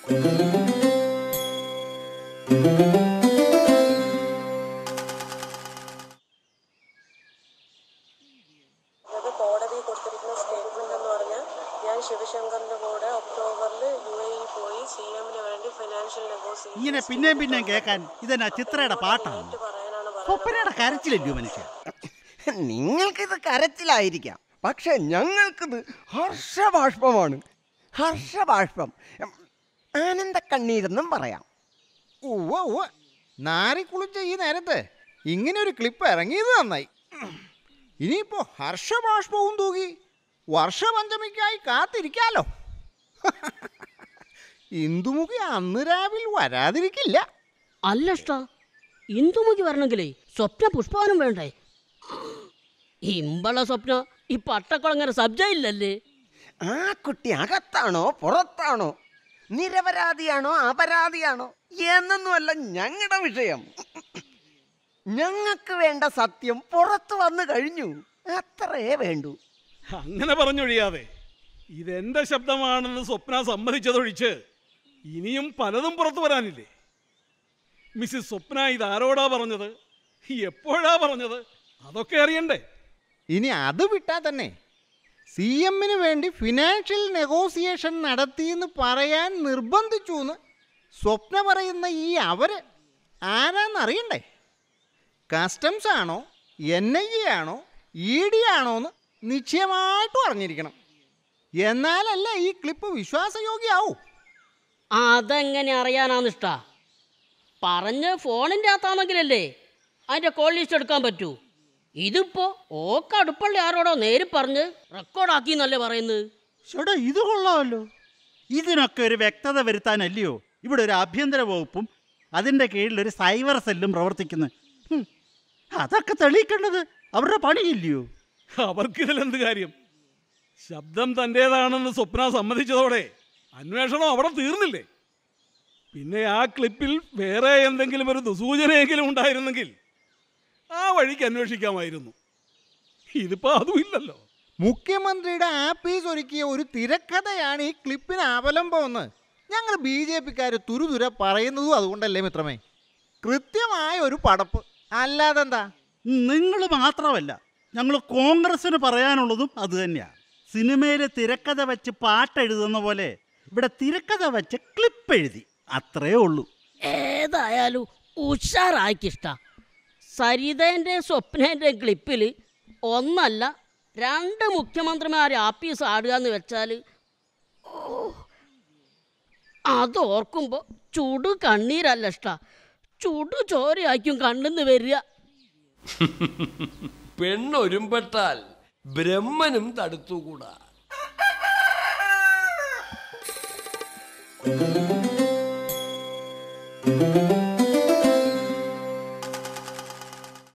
അത് കോടതി കൊടുത്തിരിക്കുന്ന സ്റ്റേറ്റ്മെന്റ് എന്ന് പറഞ്ഞാൽ ഞാൻ ശിവശങ്കറിന്റെ കൂടെ ഒക്ടോബറിൽ യു എ ഇ പോയി സി എമ്മിന് വേണ്ടി ഫിനാൻഷ്യൽ നെഗോസിയേഷൻ ഇങ്ങനെ പിന്നെയും പിന്നെയും കേൾക്കാൻ ഇതെന്നാ ചിത്രയുടെ പാട്ടാണ് പറയാനാണ് സ്വപ്നയുടെ കരച്ചിലല്ലോ മനുഷ്യ നിങ്ങൾക്കിത് കരച്ചിലായിരിക്കാം പക്ഷെ ഞങ്ങൾക്കിത് ഹർഷബാഷ്പമാണ് ഹർഷബാഷ്പം ഉം, ആനന്ദക്കണ്ണീരെന്നും പറയാം ഉവ്വ ഉവ്വ നാരി കുളിച്ച ഈ നേരത്ത് ഇങ്ങനെ ഒരു ക്ലിപ്പ് ഇറങ്ങിയത് നന്നായി ഇനിയിപ്പോ ഹർഷബാഷ്പവും തൂകി വർഷപഞ്ചമിക്കായി കാത്തിരിക്കാലോ ഇന്ദുമുഖി അന്ന് രാവിലെ വരാതിരിക്കില്ല അല്ലഷ്ട ഇന്ദുമുഖി വരണമെങ്കിലേ സ്വപ്ന പുഷ്പവനം വേണ്ടേ ഇമ്പള സ്വപ്ന ഈ പട്ടക്കുളങ്ങര സബ്ജയില്ലല്ലേ ആ കുട്ടി അകത്താണോ പുറത്താണോ നിരപരാധിയാണോ അപരാധിയാണോ എന്നൊന്നുമല്ല ഞങ്ങളുടെ വിഷയം ഞങ്ങൾക്ക് വേണ്ട സത്യം പുറത്തു വന്നു കഴിഞ്ഞു അത്രേ വേണ്ടൂ അങ്ങനെ പറഞ്ഞൊഴിയാതെ ഇതെന്റെ ശബ്ദമാണെന്ന് സ്വപ്ന സമ്മതിച്ചതൊഴിച്ച് ഇനിയും പലതും പുറത്തു വരാനില്ലേ മിസ്സിസ് സ്വപ്ന ഇതാരോടാ പറഞ്ഞത് എപ്പോഴാ പറഞ്ഞത് അതൊക്കെ അറിയണ്ടേ ഇനി അത് വിട്ടാൽ തന്നെ സി എമ്മിന് വേണ്ടി ഫിനാൻഷ്യൽ നെഗോസിയേഷൻ നടത്തിയെന്ന് പറയാൻ നിർബന്ധിച്ചു എന്ന് സ്വപ്ന പറയുന്ന ഈ അവര് ആരാന്നറിയണ്ടേ കസ്റ്റംസ് ആണോ എൻ ഐ എ ആണോ ഇ ഡി ആണോ എന്ന് നിശ്ചയമായിട്ടും അറിഞ്ഞിരിക്കണം എന്നാലല്ല ഈ ക്ലിപ്പ് വിശ്വാസയോഗ്യാവൂ അതെങ്ങനെ അറിയാനാന്നിഷ്ട പറഞ്ഞ് ഫോണിൻ്റെ അകത്താണെങ്കിലല്ലേ അതിൻ്റെ കോൾ ലിസ്റ്റ് എടുക്കാൻ പറ്റൂ ഇതിപ്പോ ഓക്ക് അടുപ്പള്ളി ആരോടോ നേരി പറഞ്ഞ് റെക്കോർഡാക്കി എന്നല്ലേ പറയുന്നത് ചേട്ടാ ഇത് കൊള്ളാമല്ലോ ഇതിനൊക്കെ ഒരു വ്യക്തത വരുത്താനല്ലയോ ഇവിടെ ഒരു ആഭ്യന്തര വകുപ്പും അതിൻ്റെ കീഴിൽ ഒരു സൈബർ സെല്ലും പ്രവർത്തിക്കുന്നത് ഹും, അതൊക്കെ തെളിയിക്കേണ്ടത് അവരുടെ പണിയില്ലയോ അവർക്കിതിലെന്ത് കാര്യം ശബ്ദം തൻ്റേതാണെന്ന് സ്വപ്ന സമ്മതിച്ചതോടെ അന്വേഷണം അവിടെ തീർന്നില്ലേ പിന്നെ ആ ക്ലിപ്പിൽ വേറെ എന്തെങ്കിലും ഒരു ദുസൂചനയെങ്കിലും ഉണ്ടായിരുന്നെങ്കിൽ ആ വഴിക്ക് അന്വേഷിക്കാമായിരുന്നു ഇതിപ്പോ അതും ഇല്ലല്ലോ മുഖ്യമന്ത്രിയുടെ ആപ്പീസ് ഒരുക്കിയ ഒരു തിരക്കഥയാണ് ഈ ക്ലിപ്പിന് അവലംബമെന്ന് ഞങ്ങൾ ബി ജെ പിക്കാർ തുരുതുര പറയുന്നതും അതുകൊണ്ടല്ലേ മിത്രമേ കൃത്യമായ ഒരു പടപ്പ് അല്ലാതെന്താ നിങ്ങൾ മാത്രമല്ല ഞങ്ങൾ കോൺഗ്രസ്സിന് പറയാനുള്ളതും അത് തന്നെയാണ് സിനിമയിലെ തിരക്കഥ വെച്ച് പാട്ടെഴുതുന്ന പോലെ ഇവിടെ തിരക്കഥ വെച്ച് ക്ലിപ്പ് എഴുതി അത്രേ ഉള്ളൂ ഏതായാലും ഉഷാറായിക്കിഷ്ട സരിതേൻ്റെ സ്വപ്നേൻ്റെ ക്ലിപ്പിൽ ഒന്നല്ല രണ്ട് മുഖ്യമന്ത്രിമാരെ ആപ്പീസ് ആടുക എന്ന് വെച്ചാൽ അതോർക്കുമ്പോൾ ചുടു കണ്ണീരല്ല ഇഷ്ട ചുടു ചോരയായിരിക്കും കണ്ണിന്ന് വരിക പെണ്ണൊരുമ്പെട്ടാൽ ബ്രഹ്മനും തടുത്തുകൂടാ Thank you.